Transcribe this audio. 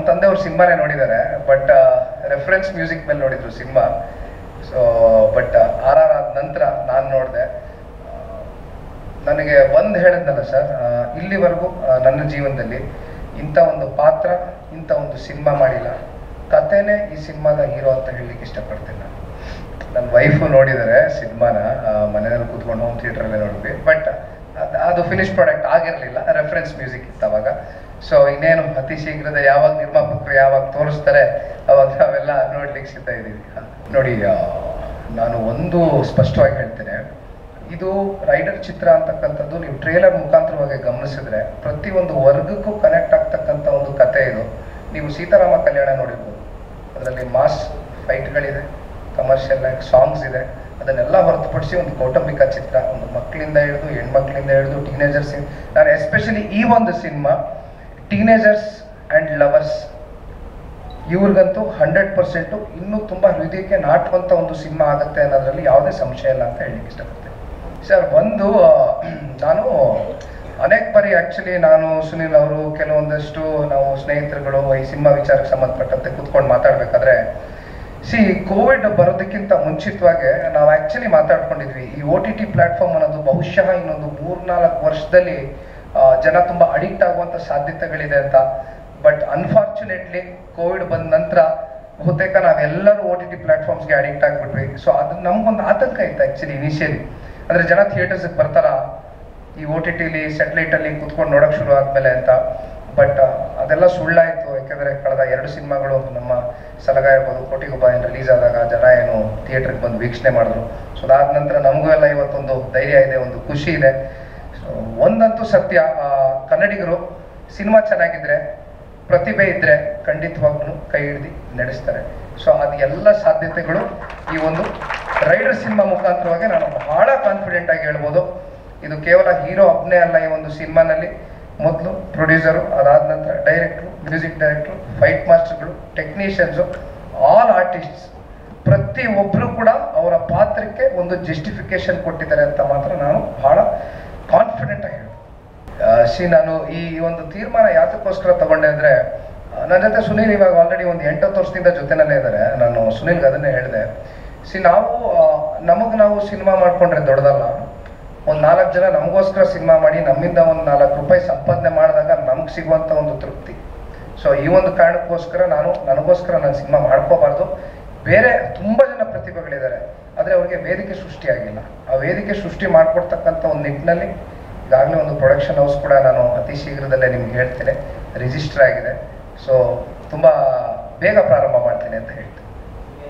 ತಂದೆಯವ್ರು ಸಿನಿಮಾನೇ ನೋಡಿದ್ದಾರೆ but reference music ಮೇಲೆ ನೋಡಿದ್ರು cinema so but R R ಆದ ನಂತರ ನಾನು ನೋಡಿದೆ ನನಗೆ ಒಂದು ಹೇಳಿದ್ನಲ್ಲ ಸರ್ ಇಲ್ಲಿವರೆಗೂ ಆ, ನನ್ನ ಜೀವನದಲ್ಲಿ ಇಂಥ ಒಂದು ಪಾತ್ರ ಇಂಥ ಒಂದು ಸಿನಿಮಾ ಮಾಡಿಲ್ಲ ಕಥೆನೇ ಈ ಸಿನಿಮಾದ ಹೀರೋ ಅಂತ ಹೇಳಲಿಕ್ಕೆ ಇಷ್ಟಪಡ್ತೀನಿ ನಾನು ನನ್ನ ವೈಫು ನೋಡಿದ್ದಾರೆ ಸಿನಿಮಾನ ಮನೆಯಲ್ಲಿ ಕೂತ್ಕೊಂಡು ಹೋಮ್ ಥಿಯೇಟ್ರಲ್ಲೇ ನೋಡಿದ್ವಿ ಬಟ್ ಅದು ಫಿನಿಶ್ ಪ್ರಾಡಕ್ಟ್ ಆಗಿರಲಿಲ್ಲ ರೆಫರೆನ್ಸ್ ಮ್ಯೂಸಿಕ್ ಇತ್ತು ಅವಾಗ ಸೊ ಇನ್ನೇನು ಅತಿ ಶೀಘ್ರದ ಯಾವಾಗ ನಿರ್ಮಾಪಕರು ಯಾವಾಗ ತೋರಿಸ್ತಾರೆ ಅವಾಗ ನಾವೆಲ್ಲ ನೋಡ್ಲಿಕ್ಕೆ ಸಿದ್ಧ ಇದ್ದೀವಿ ನೋಡಿ ಆ, ನಾನು ಒಂದು ಸ್ಪಷ್ಟವಾಗಿ ಹೇಳ್ತೇನೆ ಇದು ರೈಡರ್ ಚಿತ್ರ ಅಂತಕ್ಕಂಥದ್ದು ನೀವು ಟ್ರೇಲರ್ ಮುಖಾಂತರವಾಗಿ ಗಮನಿಸಿದ್ರೆ ಪ್ರತಿಯೊಂದು ವರ್ಗಕ್ಕೂ ಕನೆಕ್ಟ್ ಆಗ್ತಕ್ಕಂಥ ಒಂದು ಕತೆ ಇದು ನೀವು ಸೀತಾರಾಮ ಕಲ್ಯಾಣ ನೋಡಿರ್ಬೋದು ಅದರಲ್ಲಿ ಮಾಸ್ ಫೈಟ್ಗಳಿದೆ ಕಮರ್ಷಿಯಲ್ ಆಗಿ ಸಾಂಗ್ಸ್ ಇದೆ ಅದನ್ನೆಲ್ಲ ಹೊರತುಪಡಿಸಿ ಒಂದು ಕೌಟುಂಬಿಕ ಚಿತ್ರ ಒಂದು ಮಕ್ಕಳಿಂದ ಹಿಡಿದು ಹೆಣ್ಮಕ್ಳಿಂದ ಹಿಡಿದು ಟೀನೇಜರ್ಸ್ ನಾನು ಎಸ್ಪೆಷಲಿ ಈ ಒಂದು ಸಿನಿಮಾ ಟೀನೇಜರ್ಸ್ ಆ್ಯಂಡ್ ಲವರ್ಸ್ ಇವ್ರಿಗಂತೂ ಹಂಡ್ರೆಡ್ ಪರ್ಸೆಂಟು ಇನ್ನೂ ತುಂಬ ಹೃದಯಕ್ಕೆ ನಾಟುವಂಥ ಒಂದು ಸಿನಿಮಾ ಆಗುತ್ತೆ ಅನ್ನೋದ್ರಲ್ಲಿ ಯಾವುದೇ ಸಂಶಯ ಇಲ್ಲ ಅಂತ ಹೇಳಲಿಕ್ಕೆ ಇಷ್ಟಪಡ್ತೇನೆ ಸರ್ ಒಂದು ಆ, ನಾನು ಅನೇಕ ಬಾರಿ ಆ್ಯಕ್ಚುಲಿ ನಾನು ಸುನಿಲ್ ಅವರು ಕೆಲವೊಂದಷ್ಟು ನಾವು ಸ್ನೇಹಿತರುಗಳು ಈ ಸಿನಿಮಾ ವಿಚಾರಕ್ಕೆ ಸಂಬಂಧಪಟ್ಟಂತೆ ಕೂತ್ಕೊಂಡು ಮಾತಾಡಬೇಕಾದ್ರೆ ಸಿ ಕೋವಿಡ್ ಬರೋದಕ್ಕಿಂತ ಮುಂಚಿತವಾಗಿ ನಾವು ಆ್ಯಕ್ಚುಲಿ ಮಾತಾಡ್ಕೊಂಡಿದ್ವಿ ಈ ಒ ಟಿ ಟಿ ಪ್ಲಾಟ್ಫಾರ್ಮ್ ಅನ್ನೋದು ಬಹುಶಃ ಇನ್ನೊಂದು ಮೂರ್ನಾಲ್ಕು ವರ್ಷದಲ್ಲಿ ಆ, ಜನ ತುಂಬ ಅಡಿಕ್ಟ್ ಆಗುವಂಥ ಸಾಧ್ಯತೆಗಳಿದೆ ಅಂತ ಬಟ್ ಅನ್ಫಾರ್ಚುನೇಟ್ಲಿ ಕೋವಿಡ್ ಬಂದ ನಂತರ ಬಹುತೇಕ ನಾವೆಲ್ಲರೂ ಒ ಟಿ ಟಿ ಪ್ಲಾಟ್ಫಾರ್ಮ್ಸ್ಗೆ ಅಡಿಕ್ಟ್ ಆಗಿಬಿಟ್ವಿ ಸೊ ಅದು ನಮ್ಗೊಂದು ಆತಂಕ ಇತ್ತು ಆ್ಯಕ್ಚುಲಿ ಇನಿಷಿಯಲಿ ಅಂದರೆ ಜನ ಥಿಯೇಟರ್ಸ್ಗೆ ಬರ್ತಾರ ಈ ಒ ಟಿ ಟಿಲಿ ಸ್ಯಾಟಲೈಟಲ್ಲಿ ಕುತ್ಕೊಂಡು ನೋಡೋಕೆ ಶುರು ಆದಮೇಲೆ ಅಂತ ಬಟ್ ಅದೆಲ್ಲ ಸುಳ್ಳಾಯಿತು ಯಾಕೆಂದರೆ ಕಳೆದ ಎರಡು ಸಿನಿಮಾಗಳು ನಮ್ಮ ಸಲಗ ಇರ್ಬೋದು ಕೋಟಿಗೊಬ್ಬ ಏನು ರಿಲೀಸ್ ಆದಾಗ ಜನ ಏನು ಥಿಯೇಟ್ರಿಗೆ ಬಂದು ವೀಕ್ಷಣೆ ಮಾಡಿದ್ರು ಸೊ ಅದಾದ ನಂತರ ನಮಗೂ ಎಲ್ಲ ಇವತ್ತೊಂದು ಧೈರ್ಯ ಇದೆ ಒಂದು ಖುಷಿ ಇದೆ ಸೊ ಒಂದಂತೂ ಸತ್ಯ ಆ, ಕನ್ನಡಿಗರು ಸಿನಿಮಾ ಚೆನ್ನಾಗಿದ್ರೆ ಪ್ರತಿಭೆ ಇದ್ರೆ ಖಂಡಿತವಾಗ್ಲೂ ಕೈ ಹಿಡ್ದು ನಡೆಸ್ತಾರೆ ಸೊ ಅದು ಎಲ್ಲ ಸಾಧ್ಯತೆಗಳು ಈ ಒಂದು ರೈಡರ್ ಸಿನಿಮಾ ಮುಖಾಂತರವಾಗಿ ನಾನು ಬಹಳ ಕಾನ್ಫಿಡೆಂಟ್ ಆಗಿ ಹೇಳ್ಬೋದು ಇದು ಕೇವಲ ಹೀರೋ ಒಬ್ಬನೇ ಅಲ್ಲ ಈ ಒಂದು ಸಿನಿಮಾನಲ್ಲಿ ಮೊದಲು ಪ್ರೊಡ್ಯೂಸರು ಅದಾದ ನಂತರ ಡೈರೆಕ್ಟ್ರು ಮ್ಯೂಸಿಕ್ ಡೈರೆಕ್ಟ್ರು ಫೈಟ್ ಮಾಸ್ಟರ್ಗಳು ಟೆಕ್ನಿಷಿಯನ್ಸು ಆಲ್ ಆರ್ಟಿಸ್ಟ್ಸ್ ಪ್ರತಿ ಒಬ್ಬರು ಕೂಡ ಅವರ ಪಾತ್ರಕ್ಕೆ ಒಂದು ಜಸ್ಟಿಫಿಕೇಶನ್ ಕೊಟ್ಟಿದ್ದಾರೆ ಅಂತ ಮಾತ್ರ ನಾನು ಬಹಳ ಕಾನ್ಫಿಡೆಂಟ್ ಆಗಿ ಹೇಳ್ಬೋದು ಸಿ ನಾನು ಈ ಒಂದು ತೀರ್ಮಾನ ಯಾತಕ್ಕೋಸ್ಕರ ತಗೊಂಡೆ ಅಂದ್ರೆ ಆ, ನನ್ನ ಜೊತೆ ಸುನೀಲ್ ಇವಾಗ ಆಲ್ರೆಡಿ ಒಂದು ಎಂಟತ್ತು ವರ್ಷದಿಂದ ಜೊತೆನಲ್ಲೇ ಇದ್ದಾರೆ ನಾನು ಸುನೀಲ್ಗೆ ಅದನ್ನೇ ಹೇಳಿದೆ ಸಿ ನಾವು ನಮಗೆ ನಾವು ಸಿನಿಮಾ ಮಾಡ್ಕೊಂಡ್ರೆ ದೊಡ್ಡದಲ್ಲ ಒಂದು ನಾಲ್ಕು ಜನ ನಮಗೋಸ್ಕರ ಸಿನಿಮಾ ಮಾಡಿ ನಮ್ಮಿಂದ ಒಂದು ನಾಲ್ಕು ರೂಪಾಯಿ ಸಂಪಾದನೆ ಮಾಡಿದಾಗ ನಮ್ಗೆ ಸಿಗುವಂಥ ಒಂದು ತೃಪ್ತಿ ಸೊ ಈ ಒಂದು ಕಾರಣಕ್ಕೋಸ್ಕರ ನಾನು ನನಗೋಸ್ಕರ ನಾನು ಸಿನಿಮಾ ಮಾಡ್ಕೋಬಾರ್ದು ಬೇರೆ ತುಂಬ ಜನ ಪ್ರತಿಭೆಗಳಿದ್ದಾರೆ ಆದರೆ ಅವ್ರಿಗೆ ವೇದಿಕೆ ಸೃಷ್ಟಿಯಾಗಿಲ್ಲ ಆ ವೇದಿಕೆ ಸೃಷ್ಟಿ ಮಾಡಿಕೊಡ್ತಕ್ಕಂಥ ಒಂದು ನಿಟ್ಟಿನಲ್ಲಿ ಈಗಾಗಲೇ ಒಂದು ಪ್ರೊಡಕ್ಷನ್ ಹೌಸ್ ಕೂಡ ನಾನು ಅತಿ ಶೀಘ್ರದಲ್ಲೇ ನಿಮ್ಗೆ ಹೇಳ್ತೇನೆ ರಿಜಿಸ್ಟರ್ ಆಗಿದೆ ಸೊ ತುಂಬ ಬೇಗ ಪ್ರಾರಂಭ ಮಾಡ್ತೀನಿ ಅಂತ ಹೇಳ್ತೀನಿ